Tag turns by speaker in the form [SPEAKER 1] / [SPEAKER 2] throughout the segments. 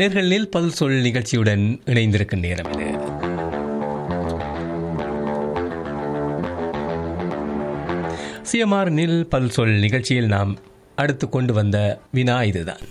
[SPEAKER 1] நேர்களில் பதில் சொல் நிகழ்ச்சியுடன் இணைந்திருக்கும் நேரம் இது சிஎம்ஆர் நில் பதில் சொல் நிகழ்ச்சியில் நாம் அடுத்து கொண்டு வந்த வினா இதுதான்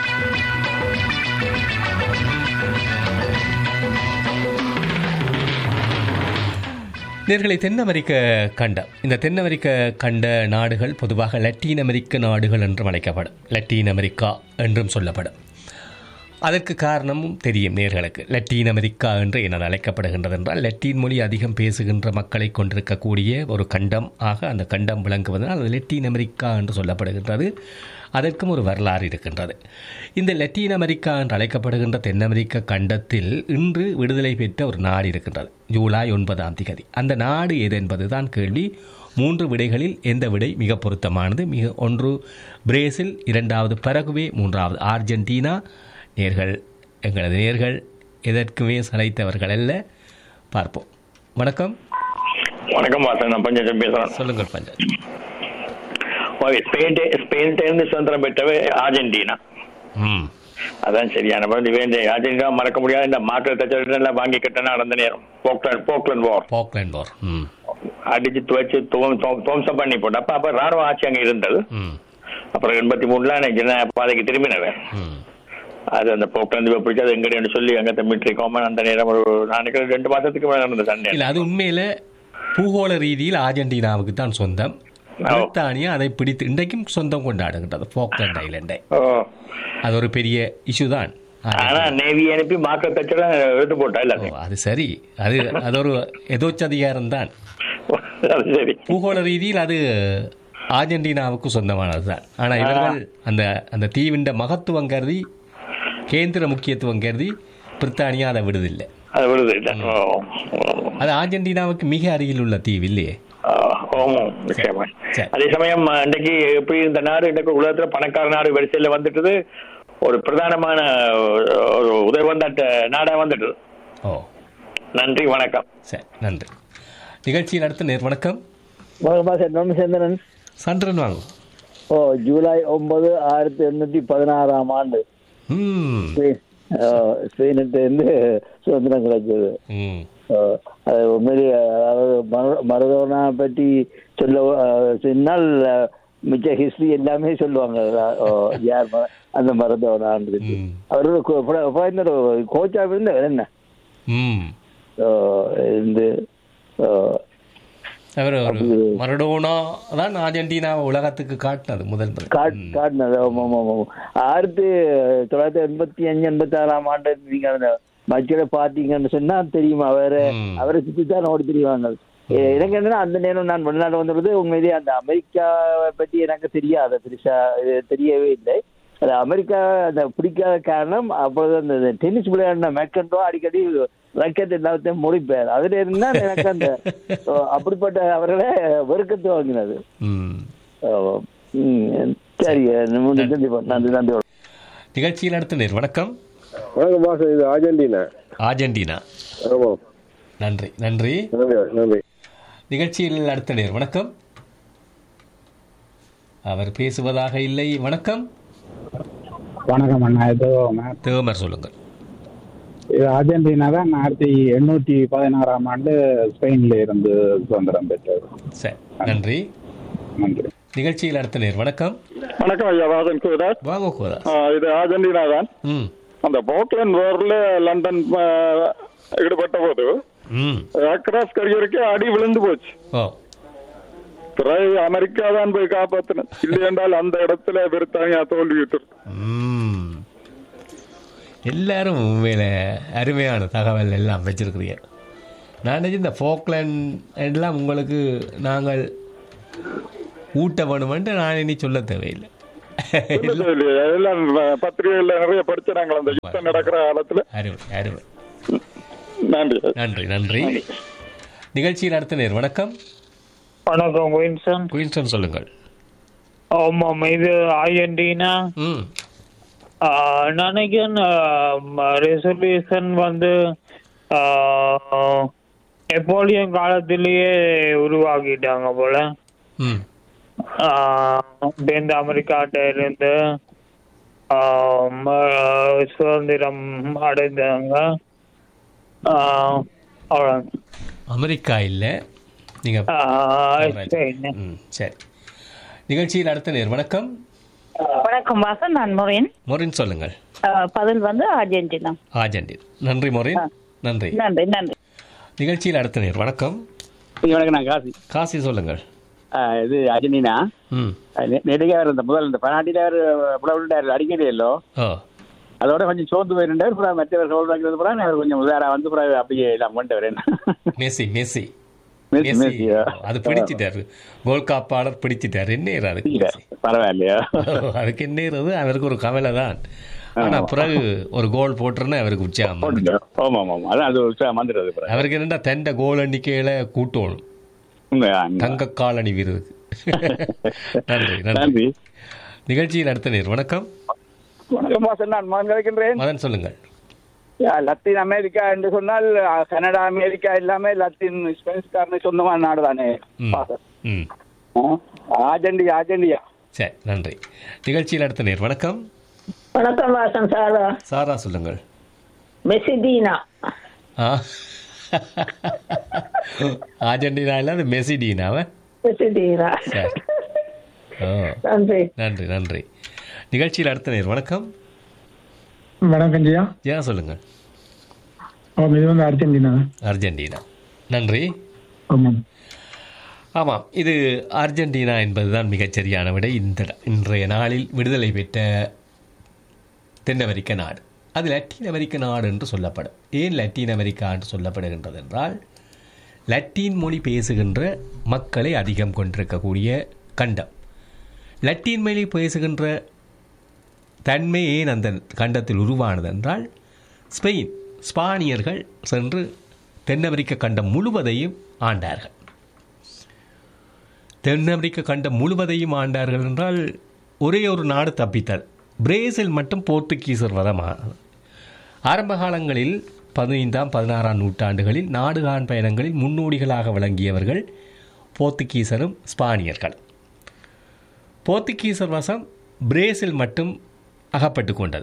[SPEAKER 1] நேர்களை தென் அமெரிக்க கண்டம் இந்த தென் அமெரிக்க கண்ட நாடுகள் பொதுவாக லத்தீன் அமெரிக்க நாடுகள் என்றும் அழைக்கப்படும் லத்தீன் அமெரிக்கா என்றும் சொல்லப்படும் அதற்கு காரணமும் தெரியும் நேர்களுக்கு லத்தீன் அமெரிக்கா என்று என்ன அழைக்கப்படுகின்றது என்றால் லத்தீன் மொழி அதிகம் பேசுகின்ற மக்களை கொண்டிருக்கக்கூடிய ஒரு கண்டம் ஆக அந்த கண்டம் விளங்குவதனால் அது லத்தீன் அமெரிக்கா என்று சொல்லப்படுகின்றது அதற்கும் ஒரு வரலாறு இருக்கின்றது இந்த லத்தீன் அமெரிக்கா என்று அழைக்கப்படுகின்ற தென் அமெரிக்க கண்டத்தில் இன்று விடுதலை பெற்ற ஒரு நாடு இருக்கின்றது ஜூலை ஒன்பதாம் திகதி அந்த நாடு எது என்பதுதான் கேள்வி மூன்று விடைகளில் எந்த விடை மிக பொருத்தமானது மிக ஒன்று பிரேசில் இரண்டாவது பரகுவே மூன்றாவது ஆர்ஜென்டினா நேர்கள் எங்களது நேர்கள் எதற்குமே சளைத்தவர்கள் அல்ல பார்ப்போம் வணக்கம்
[SPEAKER 2] வணக்கம் வாசன் நான் பஞ்சாயத்து பேசுறேன்
[SPEAKER 1] சொல்லுங்கள் பஞ்சாஜ்
[SPEAKER 2] ஓகே ஸ்பெயின் ஸ்பெயின் இருந்து சுதந்திரம் பெற்றவை அர்ஜென்டினா
[SPEAKER 1] ம்
[SPEAKER 2] அதான் சரியான பதில் இவன் இந்த அர்ஜென்டினா மறக்க முடியாத இந்த மாற்று தச்செல்லாம் வாங்கி கட்ட நடந்த நேரம் போக்லாண்ட் போக்லாண்ட் வார்
[SPEAKER 1] பாக்லேண்ட் வார் ம்
[SPEAKER 2] அடிச்சு துவைச்சு துவம் துவம்- துவம்சம் பண்ணி போட்டு அப்ப அப்ப ராணுவ ஆட்சி அங்க இருந்தது
[SPEAKER 1] ம்
[SPEAKER 2] அப்புறம் எண்பத்தி மூணுல ஜனநாயக பாதைக்கு திரும்பினவன்
[SPEAKER 1] ம்
[SPEAKER 2] அது அந்த போக்லாந்து பிடிச்சி அது எங்கன்னு சொல்லி அங்க மிலிட்டரி கோமன் அந்த நேரம் ஒரு நான் நினைக்கிறேன் ரெண்டு மாசத்துக்கு மேல நடந்த சண்டை
[SPEAKER 1] இல்லை அது உண்மையில் பூகோள ரீதியில் ஆர்ஜென்டினாவுக்கு தான் சொந்தம் பிரித்தானியா அதை பிடித்து இன்றைக்கும் சொந்தம் கொண்டாடுகின்றது போக்லேண்ட் ஐலண்டை
[SPEAKER 2] ஓ
[SPEAKER 1] அது ஒரு பெரிய இஷ்யூ தான்
[SPEAKER 2] ஆனா நேவி அனுப்பி மாற்று தச்செல்லாம் எடுத்து போட்டா
[SPEAKER 1] ஓ,
[SPEAKER 2] எல்லாத்தையும்
[SPEAKER 1] அது சரி அது அது ஒரு எதோச்சதிகாரம் தான்
[SPEAKER 2] அது சரி
[SPEAKER 1] பூகோள ரீதியில் அது ஆர்ஜென்டினாவுக்கு சொந்தமானது தான் ஆனால் இவர்கள் அந்த அந்த தீவின் மகத்துவம் கருதி கேந்திர முக்கியத்துவம் கருதி பிரித்தானியா அதை விடுதில்லை
[SPEAKER 2] அது விடுது இல்ல ஓ, ஓ.
[SPEAKER 1] அது ஆர்ஜென்டினாவுக்கு மிக அருகில் உள்ள தீவு இல்லையே
[SPEAKER 2] ஆ, ஆமாம் நிச்சயமா
[SPEAKER 1] சரி.
[SPEAKER 2] அதே சமயம் அஹ், இன்றைக்கு எப்படி இந்த நாடு இன்றைக்கு உலகத்துல பணக்கார நாடு வரிசையில வந்துட்டது ஒரு பிரதானமான ஒரு- ஒரு உதயவந்தாட்ட நாடா வந்துட்டது
[SPEAKER 1] ஓ
[SPEAKER 2] நன்றி வணக்கம்
[SPEAKER 1] சரி நன்றி நிகழ்ச்சியில் அடுத்த நேர் வணக்கம்
[SPEAKER 3] வணக்கம்மா சார் நம்ம சேந்தனன்
[SPEAKER 1] சந்திரன் வாங்க
[SPEAKER 3] ஓ ஜூலை ஒன்பது ஆயிரத்தி எண்ணூற்றி பதினாறாம் ஆண்டு
[SPEAKER 1] ம்
[SPEAKER 3] ஸ்பெயின் ஸ்பெயினிட்ட இருந்து சுதந்திரம் கிடைச்சது
[SPEAKER 1] ம்
[SPEAKER 3] ஓ, அது உண்மையிலேயே அதாவது மர- மரடோனா பற்றி சொல்ல அஹ், சொன்னால் அஹ், மிச்ச ஹிஸ்டரி எல்லாமே சொல்லுவாங்க ஓ, யார் ம- அந்த மரதோனான்னு
[SPEAKER 1] ம்.
[SPEAKER 3] அவர் கோச்சா இருந்தவர் என்ன
[SPEAKER 1] ம்
[SPEAKER 3] ஓ, இந்த ஓ,
[SPEAKER 1] அவர் ஒரு மரடோனா தான் அர்ஜென்டினா உலகத்துக்கு காட்டினது முதல் முதல்
[SPEAKER 3] காட்- காட்டினது ஆமா, ஆமா, ஆமா. ஆயிரத்தி தொள்ளாயிரத்தி எண்பத்தி அஞ்சு எண்பத்தி ஆறாம் ஆண்டு நீங்க அந்த மக்களை பாத்தீங்கன்னு சொன்னா தெரியுமா அவரை
[SPEAKER 1] ம்.
[SPEAKER 3] அவரை சுத்தி தான் ஓடி தெரியுவாங்க எ- எனக்கு என்னன்னா அந்த நேரம் நான் வெளிநாடு வந்தது உண்மையிலேயே அந்த அமெரிக்காவை பத்தி எனக்கு தெரியாது பெருசா இது தெரியவே இல்லை அது அமெரிக்கா அந்த பிடிக்காத காரணம் அப்பொழுது அந்த டென்னிஸ் விளையாடின மெக்கண்டோ அடிக்கடி ரக்கெட் எல்லாத்தையும் முடிப்பார் அதுல இருந்தா எனக்கு அந்த ஓ, அப்படிப்பட்ட அவர்களை வெறுக்கத்து வாங்கினது
[SPEAKER 1] ம்
[SPEAKER 3] ஆமா. ம், சரி நன்றி நன்றி நன்றி
[SPEAKER 1] நிகழ்ச்சியில் அடுத்த நேர் வணக்கம்
[SPEAKER 4] வணக்கம் பாஸ் இது அர்ஜென்டினா
[SPEAKER 1] ஆர்ஜென்டினா
[SPEAKER 4] ஆமாம்
[SPEAKER 1] நன்றி நன்றி
[SPEAKER 4] நன்றி நன்றி
[SPEAKER 1] நிகழ்ச்சியில் அடுத்த நேர் வணக்கம் அவர் பேசுவதாக இல்லை வணக்கம்
[SPEAKER 5] வணக்கம் அண்ணா இது
[SPEAKER 1] தேமர் சொல்லுங்கள்
[SPEAKER 5] இது அர்ஜென்டினா தான் ஆயிரத்தி எண்ணூற்றி பதினாறாம் ஆண்டு ஸ்பெயின்ல இருந்து சுதந்திரம் பெற்றது
[SPEAKER 1] சரி நன்றி
[SPEAKER 5] நன்றி
[SPEAKER 1] நிகழ்ச்சியில் அடுத்த நேர் வணக்கம்
[SPEAKER 4] வணக்கம் ஐயா வாசன் குவராஜ்
[SPEAKER 1] வாங்க கோதா
[SPEAKER 4] இது அர்ஜென்டினா தான்
[SPEAKER 1] ம்
[SPEAKER 4] அந்த போக்லண்ட் வார்ல லண்டன் ஆ, ஈடுபட்ட போது
[SPEAKER 1] ம்
[SPEAKER 4] அக்ராஸ் கரியருக்கு அடி விழுந்து போச்சு
[SPEAKER 1] ஓ
[SPEAKER 4] பிறகு அமெரிக்கா தான் போய் காப்பாத்தினது இல்லை என்றால் அந்த இடத்துல பிரித்தானியா தோல்வியுற்று
[SPEAKER 1] ம் எல்லாரும் உண்மையில அருமையான தகவல் எல்லாம் வச்சிருக்கிறீங்க நான் நினைச்சு இந்த ஃபோக்லேண்ட் எல்லாம் உங்களுக்கு நாங்கள் ஊட்ட வேணுமென்ட்டு நான் இனி சொல்ல தேவையில்லை
[SPEAKER 4] எல்லாம் பத்திரிகைகள்ல நிறைய படிச்சாங்க அந்த யுத்தம் நடக்கிற காலத்துல
[SPEAKER 1] அருமை அருமை
[SPEAKER 4] நன்றி
[SPEAKER 1] நன்றி நன்றி நிகழ்ச்சியில் அடுத்த நேர் வணக்கம்
[SPEAKER 6] வணக்கம் வின்சன்
[SPEAKER 1] குயின்ஸ்டன் சொல்லுங்கள்
[SPEAKER 6] ஆமாம் இது அர்ஜென்டினா
[SPEAKER 1] ம்
[SPEAKER 6] ஆஹ், நினைக்கிறேன் ரெசல்யூஷன் வந்து ஆஹ், நெப்போலியன் காலத்திலேயே உருவாக்கிட்டாங்க போல
[SPEAKER 1] ம்
[SPEAKER 6] ஆஹ், இப்ப இந்த அமெரிக்காட்ட இருந்து ஆஹ், ம- சுதந்திரம் அடைந்தாங்க ஆஹ், அவ்வளவுதான்.
[SPEAKER 1] அமெரிக்கா இல்லை நீங்கள்
[SPEAKER 6] ஆஹ், சரி.
[SPEAKER 1] ம் சரி நிகழ்ச்சியில் அடுத்த நேர் வணக்கம்
[SPEAKER 7] வணக்கம் வாசன் நான் முறையன்
[SPEAKER 1] மொரின் சொல்லுங்கள்
[SPEAKER 7] அஹ், பதில் வந்து அர்ஜென்டினா
[SPEAKER 1] ஆஜெண்டின் நன்றி மொரின் நன்றி
[SPEAKER 7] நன்றி நன்றி
[SPEAKER 1] நிகழ்ச்சியில் அடுத்த நேர் வணக்கம்
[SPEAKER 3] வணக்கம் நான் காசி
[SPEAKER 1] காசி சொல்லுங்கள்
[SPEAKER 3] ஆஹ் இது அர்ஜென்டினா
[SPEAKER 1] ம்
[SPEAKER 3] நெடுக அவர் இந்த முதல் இந்த பனாட்டில அவர் புலவிட்டார் அடிக்கடி இல்லோ
[SPEAKER 1] ஓ
[SPEAKER 3] அதோட கொஞ்சம் சோர்ந்து போயிருந்தார் அப்புறம் மற்றவர் சோர்வாக்கிறது அப்புறம் அவர் கொஞ்சம் உதாரா வந்து அப்புறம் அப்படியே எல்லாம் கொண்டவர் என்ன
[SPEAKER 1] Messi Messi
[SPEAKER 3] Messi,
[SPEAKER 1] Messi
[SPEAKER 3] Messi, ஆ.
[SPEAKER 1] அது பிடிச்சிட்டாரு கோல் காப்பாளர் பிடிச்சிட்டாரு என்ன அதுக்கு
[SPEAKER 3] இல்ல, பரவாயில்லையா
[SPEAKER 1] அதுக்கு என்னது அவருக்கு ஒரு கவலை தான் ஆனா பிறகு ஒரு கோல் போட்டுருன்னா அவருக்கு உற்சாகம் வந்துடும்.
[SPEAKER 3] ஆமா ஆமா ஆமா அதான் அது உற்சாகம் வந்துடுது பிறகு.
[SPEAKER 1] அவருக்கு என்னடா தண்ட கோல் எண்ணிக்கையில கூட்டணும்
[SPEAKER 3] உண்மையா?
[SPEAKER 1] தங்க காலணி விருது நன்றி நன்றி
[SPEAKER 3] நன்றி
[SPEAKER 1] நிகழ்ச்சியில் அடுத்த நேர் வணக்கம்
[SPEAKER 5] வணக்கம் வாசன் நான் மகன் கிடைக்கின்றேன்
[SPEAKER 1] மதன் சொல்லுங்கள்
[SPEAKER 5] யா, லத்தீன் அமெரிக்கா என்று சொன்னால் அ, கனடா அமெரிக்கா எல்லாமே லத்தீன் ஸ்பெனிஷ்காரனு சொந்தமான நாடு தானே
[SPEAKER 1] ம்
[SPEAKER 5] வாசன்.
[SPEAKER 1] ம்
[SPEAKER 5] ஆ, ஆர்ஜென்டினா ஆர்ஜென்டினா
[SPEAKER 1] சரி நன்றி நிகழ்ச்சியில் அடுத்த நேர் வணக்கம்
[SPEAKER 7] வணக்கம் வாசன் சாரா
[SPEAKER 1] சாரா சொல்லுங்கள்
[SPEAKER 7] மெசிடீனா
[SPEAKER 1] ஆ அர்ஜென்டினா இல்லாத மெசிடீனாவ
[SPEAKER 7] மெசிடீனா
[SPEAKER 1] சரி ஓ
[SPEAKER 7] நன்றி
[SPEAKER 1] நன்றி நன்றி நிகழ்ச்சியில் அடுத்த நேர் வணக்கம்
[SPEAKER 5] வணக்கம் ஜியா
[SPEAKER 1] ஏன் சொல்லுங்கள்
[SPEAKER 5] இது வந்து அர்ஜென்டினா
[SPEAKER 1] அர்ஜென்டினா நன்றி
[SPEAKER 5] ஆமாம்
[SPEAKER 1] ஆமாம் இது அர்ஜென்டினா என்பதுதான் மிகச்சரியான விடை இந்த இன்றைய நாளில் விடுதலை பெற்ற தென் அமெரிக்க நாடு அது லத்தீன் அமெரிக்க நாடு என்று சொல்லப்படும் ஏன் லத்தீன் அமெரிக்கா என்று சொல்லப்படுகின்றது என்றால் லத்தீன் மொழி பேசுகின்ற மக்களை அதிகம் கொண்டிருக்கக்கூடிய கண்டம் லத்தீன் மொழி பேசுகின்ற தன்மை ஏன் அந்த கண்டத்தில் உருவானது என்றால் ஸ்பெயின் ஸ்பானியர்கள் சென்று தென் அமெரிக்க கண்டம் முழுவதையும் ஆண்டார்கள் தென் அமெரிக்க கண்டம் முழுவதையும் ஆண்டார்கள் என்றால் ஒரே ஒரு நாடு தப்பித்தது பிரேசில் மட்டும் போர்த்துகீசர் வதமானது ஆரம்ப காலங்களில் பதினைந்தாம் பதினாறாம் நூற்றாண்டுகளில் நாடுகான் பயணங்களில் முன்னோடிகளாக விளங்கியவர்கள் போர்த்துகீசரும் ஸ்பானியர்களும் போர்த்துகீசர் வசம் பிரேசில் மட்டும் அகப்பட்டு கொண்டது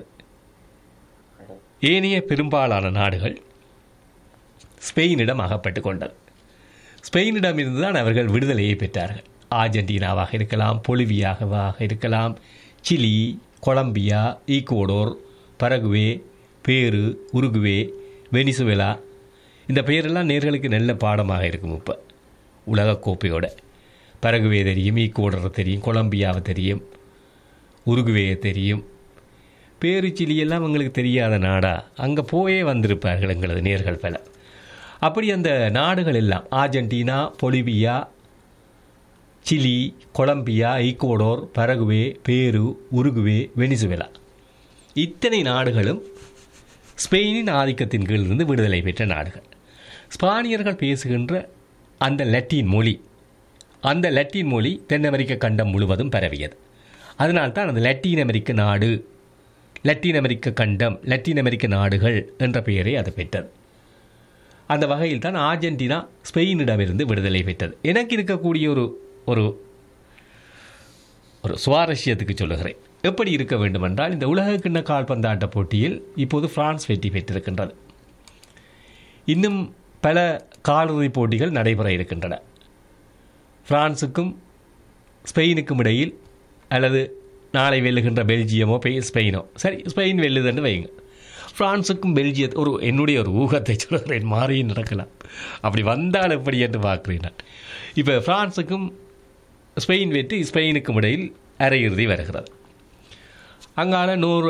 [SPEAKER 1] ஏனைய பெரும்பாலான நாடுகள் ஸ்பெயினிடம் அகப்பட்டு கொண்டது ஸ்பெயினிடமிருந்து தான் அவர்கள் விடுதலையை பெற்றார்கள் ஆர்ஜென்டினாவாக இருக்கலாம் பொலிவியாவாக இருக்கலாம் Chile Colombia Ecuador Paraguay Peru Uruguay Venezuela இந்த பெயரெல்லாம் நேர்களுக்கு நல்ல பாடமாக இருக்கும் இப்போ உலகக்கோப்பையோட பரகுவே தெரியும் ஈக்குவடரை தெரியும் கொலம்பியாவை தெரியும் உருகுவேயை தெரியும் பேரு சிலி எல்லாம் எங்களுக்கு தெரியாத நாடா அங்கே போயே வந்திருப்பார்கள் எங்களது நேர்கள் பல அப்படி அந்த நாடுகள் எல்லாம் Argentina Bolivia Chile Colombia Ecuador Paraguay Peru Uruguay Venezuela இத்தனை நாடுகளும் ஸ்பெயினின் ஆதிக்கத்தின் கீழ் இருந்து விடுதலை பெற்ற நாடுகள் ஸ்பானியர்கள் பேசுகின்ற அந்த லத்தீன் மொழி அந்த லத்தீன் மொழி தென் அமெரிக்க கண்டம் முழுவதும் பரவியது அதனால்தான் அந்த லத்தீன் அமெரிக்க நாடு லத்தீன் அமெரிக்க கண்டம் லத்தீன் அமெரிக்க நாடுகள் என்ற பெயரை அது பெற்றது அந்த வகையில் தான் ஆர்ஜென்டினா ஸ்பெயினிடமிருந்து விடுதலை பெற்றது எனக்கு இருக்கக்கூடிய ஒரு ஒரு ஒரு சுவாரஸ்யத்துக்கு சொல்லுகிறேன் எப்படி இருக்க வேண்டுமென்றால் இந்த உலக கிண்ண கால்பந்தாட்ட போட்டியில் இப்போது பிரான்ஸ் வெற்றி பெற்றிருக்கின்றது இன்னும் பல காலிறுதிப் போட்டிகள் நடைபெற இருக்கின்றன பிரான்சுக்கும் ஸ்பெயினுக்கும் இடையில் அல்லது நாளை வெல்லுகின்ற பெல்ஜியமோ பெய் ஸ்பெயினோ சரி ஸ்பெயின் வெல்லுதுன்னு வைங்க பிரான்ஸுக்கும் பெல்ஜிய ஒரு என்னுடைய ஒரு ஊகத்தை சொல்கிறேன் மாறியும் நடக்கலாம் அப்படி வந்தால் எப்படி என்று பார்க்குறேன் நான் இப்போ பிரான்ஸுக்கும் ஸ்பெயின் வெற்றி ஸ்பெயினுக்கும் இடையில் அரையிறுதி வருகிறது அங்கால நூறு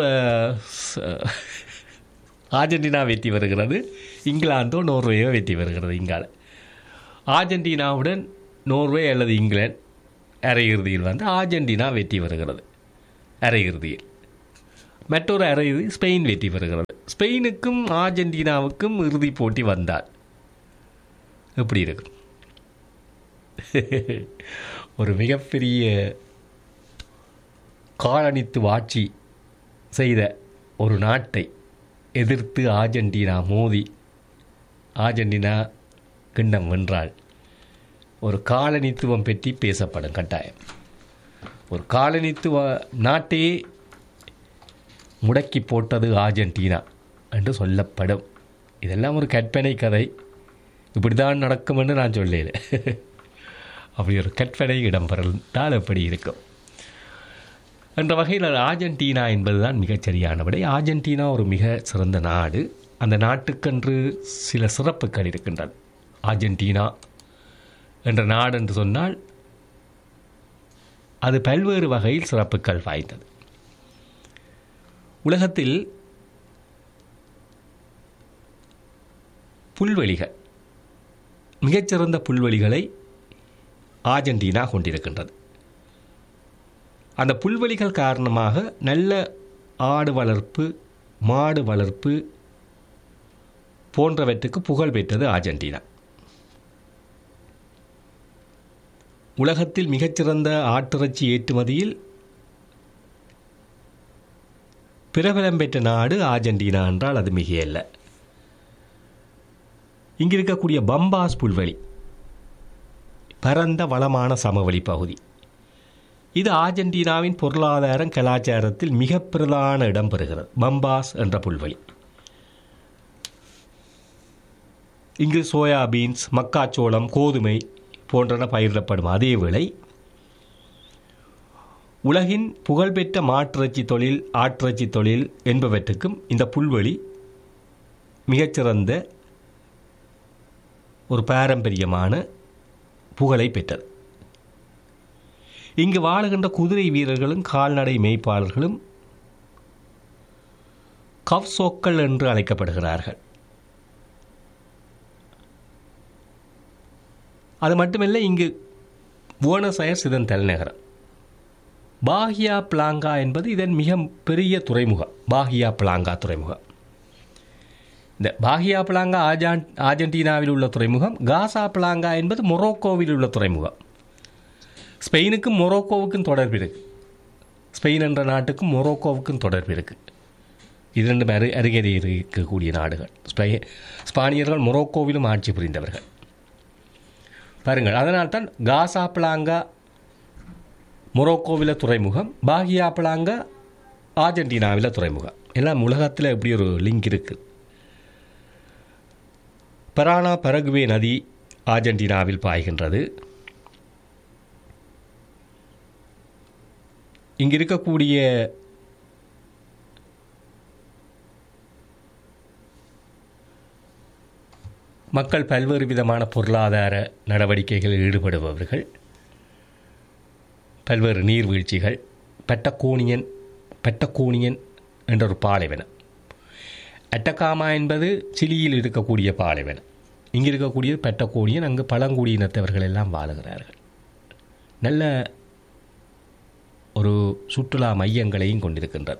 [SPEAKER 1] ஆர்ஜென்டினா வெற்றி வருகிறது இங்கிலாந்தோ நோர்வேயோ வெற்றி வருகிறது இங்கால ஆர்ஜென்டினாவுடன் நோர்வே அல்லது இங்கிலாந்து அரையிறுதியில் வந்து ஆர்ஜென்டினா வெற்றி வருகிறது அரையிறுதியில் மற்றொரு அரையிறுதி ஸ்பெயின் வெற்றி பெறுகிறது ஸ்பெயினுக்கும் ஆர்ஜென்டினாவுக்கும் இறுதிப் போட்டி வந்தால் எப்படி இருக்கும் ஒரு மிகப்பெரிய காலனித்துவ ஆட்சி செய்த ஒரு நாட்டை எதிர்த்து ஆர்ஜென்டினா மோதி ஆர்ஜென்டினா கிண்ணம் வென்றால் ஒரு காலனித்துவம் பற்றி பேசப்படும் கட்டாயம் ஒரு காலனித்துவ நாட்டையே முடக்கி போட்டது ஆர்ஜென்டினா என்று சொல்லப்படும் இதெல்லாம் ஒரு கற்பனை கதை இப்படி தான் நடக்கும் என்று நான் சொல்லல அப்படி ஒரு கற்பனை இடம்பெறந்தால் எப்படி இருக்கும் என்ற வகையில் ஆர்ஜென்டினா என்பதுதான் மிகச்சரியான விடை ஆர்ஜென்டினா ஒரு மிக சிறந்த நாடு அந்த நாட்டுக்கென்று சில சிறப்புகள் இருக்கின்றன ஆர்ஜென்டினா என்ற நாடு என்று சொன்னால் அது பல்வேறு வகையில் சிறப்புகள் வாய்ந்தது உலகத்தில் புல்வெளிகள் மிகச்சிறந்த புல்வெளிகளை ஆர்ஜென்டினா கொண்டிருக்கின்றது அந்த புல்வெளிகள் காரணமாக நல்ல ஆடு வளர்ப்பு மாடு வளர்ப்பு போன்றவற்றுக்கு புகழ் பெற்றது ஆர்ஜென்டினா உலகத்தில் மிகச்சிறந்த ஆட்டிறைச்சி ஏற்றுமதியில் பிரபலம் பெற்ற நாடு ஆர்ஜென்டினா என்றால் அது மிகையல்ல இங்கு இருக்கக்கூடிய பம்பாஸ் புல்வெளி பரந்த வளமான சமவெளி பகுதி இது ஆர்ஜென்டினாவின் பொருளாதாரம் கலாச்சாரத்தில் மிக பிரதான இடம் பெறுகிறது பம்பாஸ் என்ற புல்வெளி இங்கு சோயா பீன்ஸ் மக்காச்சோளம் கோதுமை போன்றன பயிரிடப்படும் அதேவேளை உலகின் புகழ்பெற்ற மாட்டிறைச்சி தொழில் ஆட்டிறைச்சி தொழில் என்பவற்றுக்கும் இந்த புல்வெளி மிகச்சிறந்த ஒரு பாரம்பரியமான புகழை பெற்றது இங்கு வாழுகின்ற குதிரை வீரர்களும் கால்நடை மேய்ப்பாளர்களும் கவ்சோக்கள் என்று அழைக்கப்படுகிறார்கள் அது மட்டுமல்ல இங்கு புவனஸ் அயர்ஸ் இதன் தலைநகரம் பாகியா பிளாங்கா என்பது இதன் மிக பெரிய துறைமுகம் பாகியா பிளாங்கா துறைமுகம் இந்த பாகியா பிளாங்கா ஆஜான் ஆர்ஜென்டினாவில் உள்ள துறைமுகம் காசா பிளாங்கா என்பது மொரோக்கோவில் உள்ள துறைமுகம் ஸ்பெயினுக்கும் மொரோக்கோவுக்கும் தொடர்பு இருக்கு ஸ்பெயின் என்ற நாட்டுக்கும் மொரோக்கோவுக்கும் தொடர்பு இருக்கு இது ரெண்டும் அரு அருகே இருக்கக்கூடிய நாடுகள் ஸ்பெ ஸ்பானியர்கள் மொரோக்கோவிலும் ஆட்சி புரிந்தவர்கள் பாருங்கள் அதனால்தான் காசா பிளாங்கா மொரோக்கோவில் துறைமுகம் பாகியா பிளாங்கா ஆர்ஜென்டினாவில் துறைமுகம் எல்லாம் உலகத்தில் இப்படி ஒரு லிங்க் இருக்குது பரானா பரகுவே நதி ஆர்ஜென்டினாவில் பாய்கின்றது இங்கு இருக்கக்கூடிய மக்கள் பல்வேறு விதமான பொருளாதார நடவடிக்கைகளில் ஈடுபடுபவர்கள் பல்வேறு நீர்வீழ்ச்சிகள் பெட்டக்கோனியன் பெட்டக்கோனியன் என்ற ஒரு பாலைவனம் அட்டகாமா என்பது சிலியில் இருக்கக்கூடிய பாலைவனம் இங்கே இருக்கக்கூடிய பெட்டக்கோனியன் அங்கு பழங்குடியினத்தவர்கள் எல்லாம் வாழுகிறார்கள் நல்ல ஒரு சுற்றுலா மையங்களையும் கொண்டிருக்கின்றது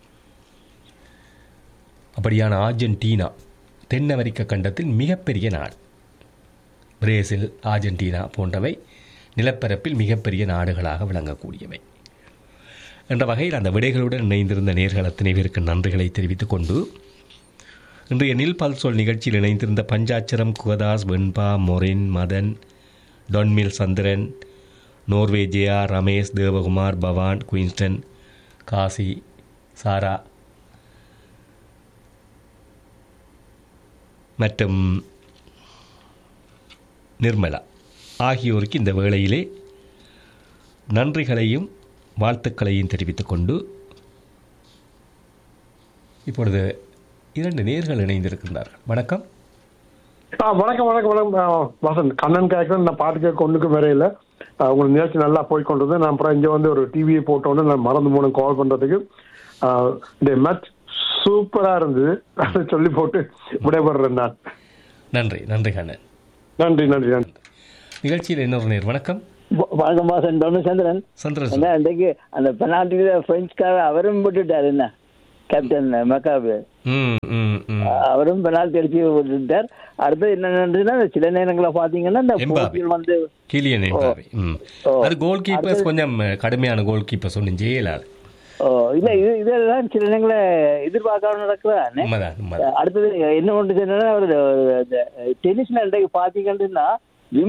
[SPEAKER 1] அப்படியான ஆர்ஜென்டினா தென் அமெரிக்க கண்டத்தில் மிகப்பெரிய நாடு பிரேசில் ஆர்ஜென்டினா போன்றவை நிலப்பரப்பில் மிகப்பெரிய நாடுகளாக விளங்கக்கூடியவை என்ற வகையில் அந்த விடைகளுடன் இணைந்திருந்த நேர்கள் அத்தனை பேருக்கு நன்றிகளை தெரிவித்துக் கொண்டு இன்றைய நில் பல்சொல் நிகழ்ச்சியில் இணைந்திருந்த Panchadcharam Kugathas Venba Maureen Mathan Don Mill Chandran Norway Jeya Ramesh Devakumar Pavan Queenston Kashi சாரா மற்றும் நிர்மலா ஆகியோருக்கு இந்த வேளையிலே நன்றிகளையும் வாழ்த்துக்களையும் தெரிவித்துக் கொண்டு இப்பொழுது இரண்டு நேர்கள் இணைந்திருக்கின்றார்கள் வணக்கம்
[SPEAKER 8] ஆ வணக்கம் வணக்கம் வணக்கம் ஆ, வசந்த் கண்ணன் கேட்கணும் நான் பாட்டு கேட்க ஒன்றுக்கும் வரையில உங்களுக்கு நிகழ்ச்சி நல்லா போய் கொண்டது நான் அப்புறம் இங்கே வந்து ஒரு டிவியை போட்டோன்னு நான் மறந்து போன கால் பண்ணுறதுக்கு இந்த மேட்ச் சூப்பராக இருந்தது அதை சொல்லி போட்டு விடைபெறுறேன் நான்
[SPEAKER 1] நன்றி நன்றி கண்ணன்
[SPEAKER 8] நன்றி நன்றி நன்றி
[SPEAKER 1] நிகழ்ச்சியில் இன்னொரு நேர் வணக்கம்
[SPEAKER 3] வ- வணக்கம் வாசன் தர்மச்சந்திரன்
[SPEAKER 1] சந்திரன்
[SPEAKER 3] என்ன இன்றைக்கு அந்த பெனால்டியில பிரெஞ்சுக்கார அவரும் போட்டுட்டார் என்ன கேப்டன் மெக்காபு
[SPEAKER 1] ம் ம் ம்
[SPEAKER 3] அவரும் பெனால்டி அடிச்சு விட்டுட்டார் அடுத்து என்னன்னா சில நேரங்களில் பாத்தீங்கன்னா இந்த
[SPEAKER 1] எம்பாபே.
[SPEAKER 3] போட்டியில் வந்து
[SPEAKER 1] கிலியன் எம்பாபே ம்
[SPEAKER 3] ஓ.
[SPEAKER 1] அது கோல் கீப்பர்ஸ் கொஞ்சம் கடுமையான கோல் கீப்பர்ஸ் ஒன்றும் செய்யலாது
[SPEAKER 3] ஓ, இல்ல இது இதெல்லாம் சில நேரங்களில் எதிர்பார்க்காம நடக்குதா
[SPEAKER 1] உண்மைதான் உண்மைதான்
[SPEAKER 3] அடுத்தது என்ன ஒன்று சொன்னா ஒரு டென்னிஸ்ல இன்றைக்கு பாத்தீங்கன்னா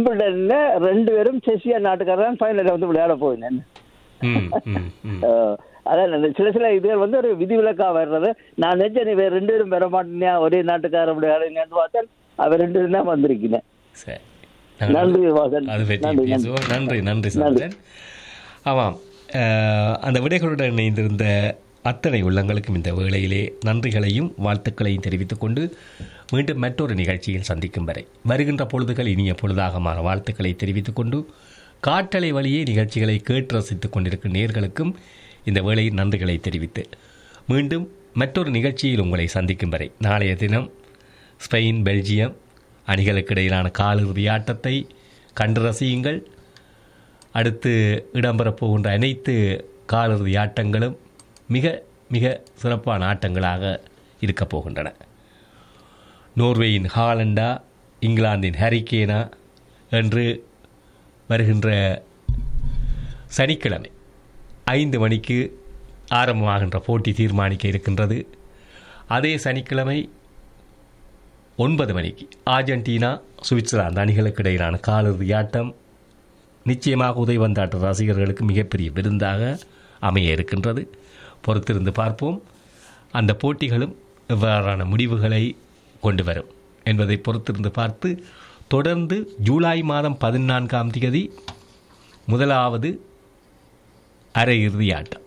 [SPEAKER 3] விம்பிள்டன்ல ரெண்டு பேரும் செஸ்ஸியா நாட்டுக்காரர் ஃபைனல்ல வந்து விளையாட போகுது
[SPEAKER 1] ம் ம் ம்
[SPEAKER 3] அஹ் அதான் அந்த சில சில இதுகள் வந்து ஒரு விதிவிலக்கா வர்றது நான் நினைச்சேன் நீ வேற ரெண்டு பேரும் பெற மாட்டேனியா ஒரே நாட்டுக்காரர் அப்படி அடைங்கன்னு பார்த்தேன் அவர் ரெண்டு பேரும் தான் வந்திருக்கீங்க
[SPEAKER 1] சரி
[SPEAKER 3] நன்றி வாசன்
[SPEAKER 1] அது பற்றி
[SPEAKER 3] நன்றி நன்றி
[SPEAKER 1] பேசுவோம் நன்றி நன்றி சந்திரன் ஆமாம் அஹ், அந்த விடைகளுடன் இணைந்திருந்த அத்தனை உள்ளங்களுக்கும் இந்த வேளையிலே நன்றிகளையும் வாழ்த்துக்களையும் தெரிவித்துக் கொண்டு மீண்டும் மற்றொரு நிகழ்ச்சியில் சந்திக்கும் வரை வருகின்ற பொழுதுகள் இனிய பொழுதாக மாற வாழ்த்துக்களை தெரிவித்துக் கொண்டு காற்றலை வழியே நிகழ்ச்சிகளை கேட்டு ரசித்துக் கொண்டிருக்கும் நேர்களுக்கும் இந்த வேளையில் நன்றிகளை தெரிவித்து மீண்டும் மற்றொரு நிகழ்ச்சியில் உங்களை சந்திக்கும் வரை நாளைய தினம் ஸ்பெயின் பெல்ஜியம் அணிகளுக்கு இடையிலான காலிறுதி ஆட்டத்தை கண்டு ரசியுங்கள் அடுத்து இடம்பெறப் போகின்ற அனைத்து காலிறுதி ஆட்டங்களும் மிக மிக சிறப்பான ஆட்டங்களாக இருக்கப் போகின்றன நோர்வேயின் ஹாலண்டா இங்கிலாந்தின் ஹரிகேனா என்று வருகின்ற சனிக்கிழமை ஐந்து மணிக்கு ஆரம்பமாகின்ற போட்டி தீர்மானிக்க இருக்கின்றது அதே சனிக்கிழமை ஒன்பது மணிக்கு ஆர்ஜென்டினா சுவிட்சர்லாந்து அணிகளுக்கு இடையிலான காலிறுதி ஆட்டம் நிச்சயமாக உதயவந்தாட்ட ரசிகர்களுக்கு மிகப்பெரிய விருந்தாக அமைய இருக்கின்றது பொறுத்திருந்து பார்ப்போம் அந்த போட்டிகளும் எவ்வாறான முடிவுகளை கொண்டு வரும் என்பதை பொறுத்திருந்து பார்த்து தொடர்ந்து ஜூலை மாதம் பதினான்காம் தேதி முதலாவது அரையிறுதி ஆட்டம்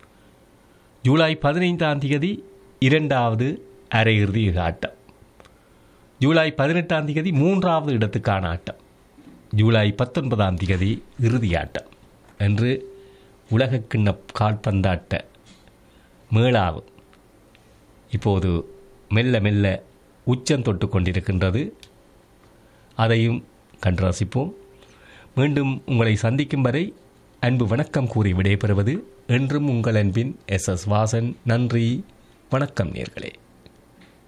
[SPEAKER 1] ஜூலை பதினைந்தாம் தேதி இரண்டாவது அரையிறுதி ஆட்டம் ஜூலை பதினெட்டாம் தேதி மூன்றாவது இடத்துக்கான ஆட்டம் ஜூலை பத்தொன்பதாம் தேதி இறுதி ஆட்டம் என்று உலகக்கிண்ண கால்பந்தாட்ட மேளாவு இப்போது மெல்ல மெல்ல உச்சம் தொட்டு கொண்டிருக்கின்றது அதையும் கண்டு ரசிப்போம் மீண்டும் உங்களை சந்திக்கும் வரை அன்பு வணக்கம் கூறி விடைபெறுவது என்றும் உங்கள் அன்பின் எஸ் எஸ் வாசன் நன்றி வணக்கம் நேர்களே